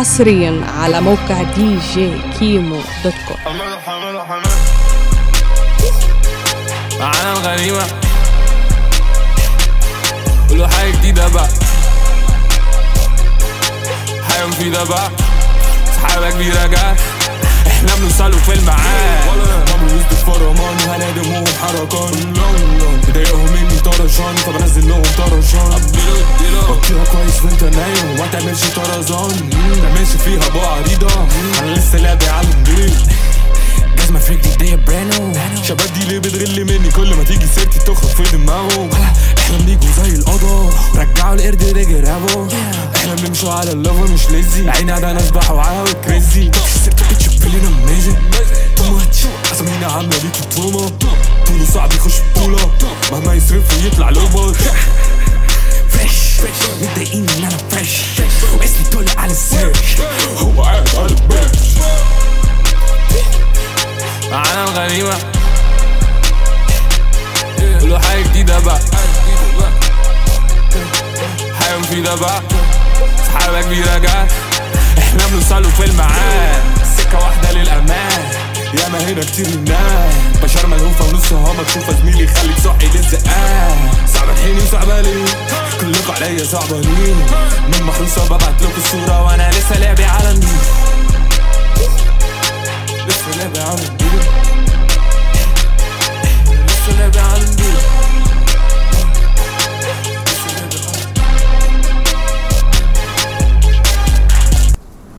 حصريا على موقع دي جي كيمو دوت كوم حمله حمله حمله معانا الغنيمة قولوا حاجة جديدة بقى حاجة مفيدة بقى سحابة كبيرة جت احنا بنوصلوا في الميعاد بعمل وسط الفرمان وهنادمهم حركان مضايقهم مني طرشان فبنزل لهم طرشان بطيها كويس وانت نايم وما تعملش طرزان تعملش فيها بقى عريضة انا لسه لاعب على البيت جزمة في رجلي دي برانو شباب دي ليه بتغل مني كل ما تيجي سيرتي تخرج في دماغهم احنا بنيجوا زي القضا رجعوا القرد رجع رابو احنا بنمشوا على الليفل مش ليزي عيني على ناس بحوعها كريزي سيرتي بيتش فيلين اميزنج تو ماتش اسامينا عاملة ليكي تروما طوله صعب يخش بطولة مهما يصرف ويطلع لوبر فريش متضايقين ان انا فريش واسمي طلع على السيرش هو قاعد على البنش معانا الغنيمة قولوا حاجة جديدة بقى حاجة مفيدة بقى سحابة كبيرة جت احنا بنوصلوا في الميعاد سكة واحدة للأمان ياما هنا كتير ناس بشر ملهوفة ونصها مكشوفة زميلي خليك صحي للزقان صعبة تحيني وصعبة ليه كلكوا عليا صعبانين من محروسة ببعت لكم الصورة وانا لسه لعبي على النيل